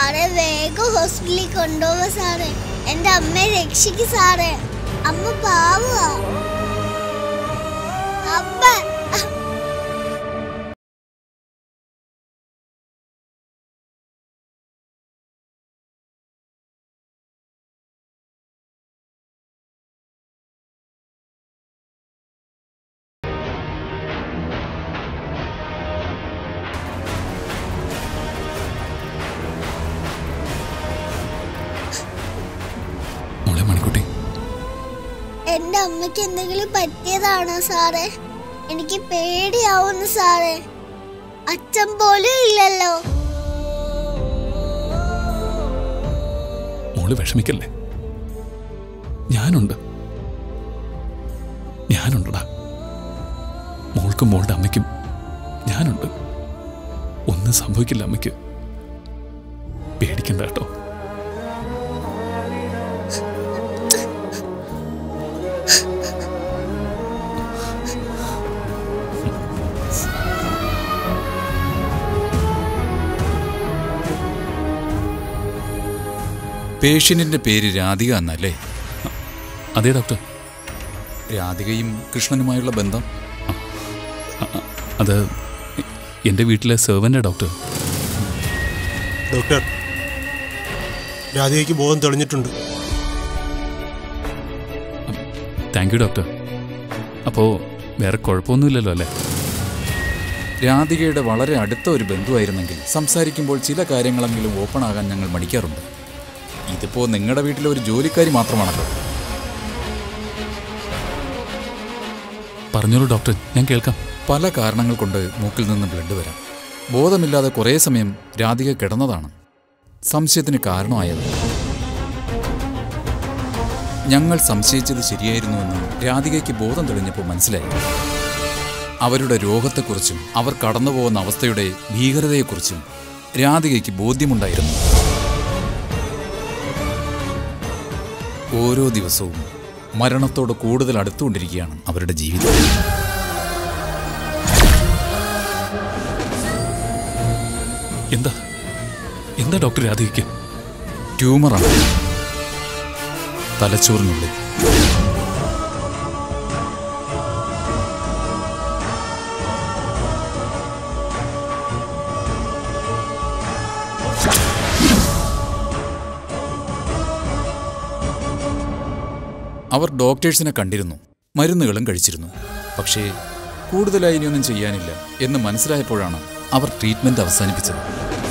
സാറേ വേഗം ഹോസ്പിറ്റലിൽ കൊണ്ടുപോവാ സാറേ എന്റെ അമ്മയെ രക്ഷിക്ക് സാറേ അമ്മ പാവുക അമ്മ മോളെ മണിക്കുട്ടി എന്റെ അമ്മയ്ക്ക് എന്തെങ്കിലും പറ്റിയതാണോ സാറേ എനിക്ക് പേടിയാവുന്നു സാറേ അച്ഛൻ പോലും ഇല്ലല്ലോ മോള് വിഷമിക്കല്ലേ ഞാനുണ്ട് ഞാനുണ്ടടാ മോൾക്കും മോളുടെ അമ്മയ്ക്കും ഞാനുണ്ട് ഒന്നും സംഭവിക്കില്ല അമ്മയ്ക്ക് പേടിക്കണ്ട കേട്ടോ പേഷ്യന്റിന്റെ പേര് രാധിക എന്നല്ലേ അതെ ഡോക്ടർ രാധികയും കൃഷ്ണനുമായുള്ള ബന്ധം അത് എൻ്റെ വീട്ടിലെ സെർവൻ്റാ ഡോക്ടർ ഡോക്ടർ രാധികയ്ക്ക് ബോധം തെളിഞ്ഞിട്ടുണ്ട് താങ്ക് യു ഡോക്ടർ അപ്പോൾ വേറെ കുഴപ്പമൊന്നുമില്ലല്ലോ അല്ലേ രാധികയുടെ വളരെ അടുത്ത ഒരു ബന്ധുവായിരുന്നെങ്കിൽ സംസാരിക്കുമ്പോൾ ചില കാര്യങ്ങളെങ്കിലും ഓപ്പൺ ആകാൻ ഞങ്ങൾ മടിക്കാറുണ്ട് ഇതിപ്പോ നിങ്ങളുടെ വീട്ടിലെ ഒരു ജോലിക്കാരി മാത്രമാണല്ലോ പറഞ്ഞോളൂ ഡോക്ടർ ഞാൻ കേൾക്കാം പല കാരണങ്ങൾ കൊണ്ട് മൂക്കിൽ നിന്ന് ബ്ലഡ് വരാം ബോധമില്ലാതെ കുറേ സമയം രാധിക കിടന്നതാണ് സംശയത്തിന് കാരണമായത് ഞങ്ങൾ സംശയിച്ചത് ശരിയായിരുന്നുവെന്ന് രാധികയ്ക്ക് ബോധം തെളിഞ്ഞപ്പോൾ മനസ്സിലായി അവരുടെ രോഗത്തെക്കുറിച്ചും അവർ കടന്നുപോകുന്ന അവസ്ഥയുടെ ഭീകരതയെക്കുറിച്ചും രാധികയ്ക്ക് ബോധ്യമുണ്ടായിരുന്നു ഓരോ ദിവസവും മരണത്തോട് കൂടുതൽ അടുത്തുകൊണ്ടിരിക്കുകയാണ് അവരുടെ ജീവിതം എന്താ എന്താ ഡോക്ടർ രാധികയ്ക്ക് ട്യൂമറാണ് തലച്ചോറിനുള്ളിൽ അവർ ഡോക്ടേഴ്സിനെ കണ്ടിരുന്നു മരുന്നുകളും കഴിച്ചിരുന്നു പക്ഷേ കൂടുതലായി ഇനിയൊന്നും ചെയ്യാനില്ല എന്ന് മനസ്സിലായപ്പോഴാണ് അവർ ട്രീറ്റ്മെന്റ് അവസാനിപ്പിച്ചത്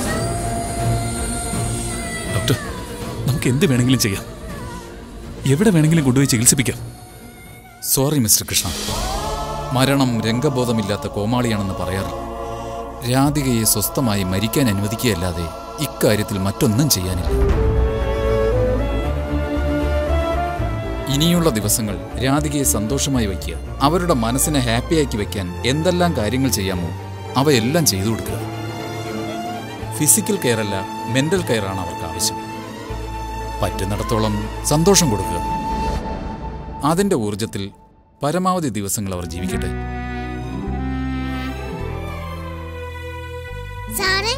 ഡോക്ടർ നമുക്ക് എന്ത് വേണമെങ്കിലും ചെയ്യാം എവിടെ വേണമെങ്കിലും കൊണ്ടുപോയി ചികിത്സിപ്പിക്കാം സോറി മിസ്റ്റർ കൃഷ്ണ മരണം രംഗബോധമില്ലാത്ത കോമാളിയാണെന്ന് പറയാറില്ല രാധികയെ സ്വസ്ഥമായി മരിക്കാൻ അനുവദിക്കുകയല്ലാതെ ഇക്കാര്യത്തിൽ മറ്റൊന്നും ചെയ്യാനില്ല ഇനിയുള്ള ദിവസങ്ങൾ രാധികയെ സന്തോഷമായി വയ്ക്കുക അവരുടെ മനസ്സിനെ ഹാപ്പിയാക്കി വയ്ക്കാൻ എന്തെല്ലാം കാര്യങ്ങൾ ചെയ്യാമോ അവയെല്ലാം ചെയ്തു കൊടുക്കുക ഫിസിക്കൽ കെയർ അല്ല മെന്റൽ കെയറാണ് അവർക്ക് ആവശ്യം പറ്റുന്നിടത്തോളം സന്തോഷം കൊടുക്കുക അതിന്റെ ഊർജത്തിൽ പരമാവധി ദിവസങ്ങൾ അവർ ജീവിക്കട്ടെ സാറേ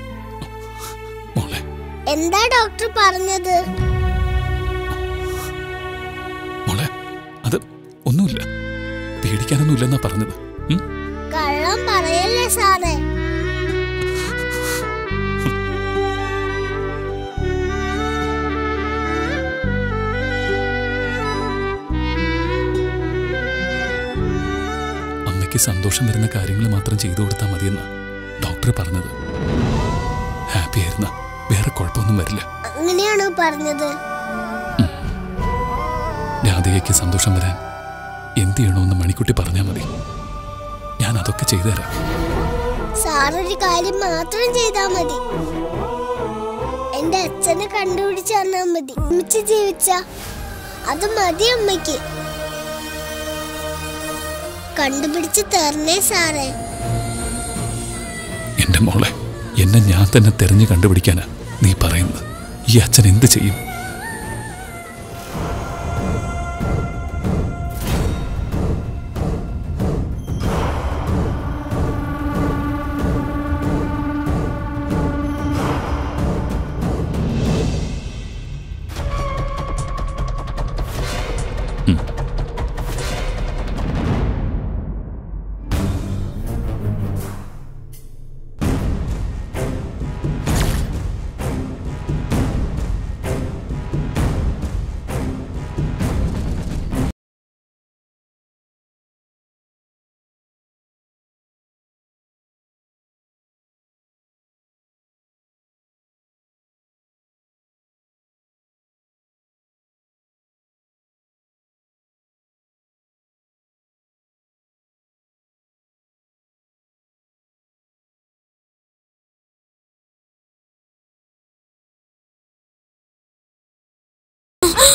മോളെ എന്താ ഡോക്ടർ പറഞ്ഞത് മോളെ അത് ഒന്നുമില്ല പേടിക്കാനൊന്നുമില്ലെന്നാ പറഞ്ഞത് ഉം? കള്ളം പറയല്ലേ സാറേ അമ്മയ്ക്ക് സന്തോഷം വരുന്ന കാര്യങ്ങൾ മാത്രം ചെയ്തു കൊടുത്താൽ മതിയെന്ന് ഡോക്ടർ പറഞ്ഞത് ഹാപ്പി ആയിരുന്ന വേറെ കുഴപ്പമൊന്നും വരില്ല അങ്ങനെയാണോ പറഞ്ഞത് രാധികയ്ക്ക് സന്തോഷം വരാൻ എന്ത് ചെയ്യണമെന്ന് മണിക്കുട്ടി പറഞ്ഞാൽ മതി ഞാൻ അതൊക്കെ ചെയ്തു തരാം സാറൊരു കാര്യം മാത്രം ചെയ്താ മതി എന്റെ അച്ഛനെ കണ്ടുപിടിച്ച് തന്നാ മതി ഒരുമിച്ച് ജീവിച്ച അത് മതി അമ്മയ്ക്ക് കണ്ടുപിടിച്ച് തരണേ സാറേ എൻ്റെ മോളെ എന്നെ ഞാൻ തന്നെ തെരഞ്ഞു കണ്ടുപിടിക്കാനാ നീ പറയുന്നത് ഈ അച്ഛൻ എന്ത് ചെയ്യും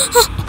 ആ,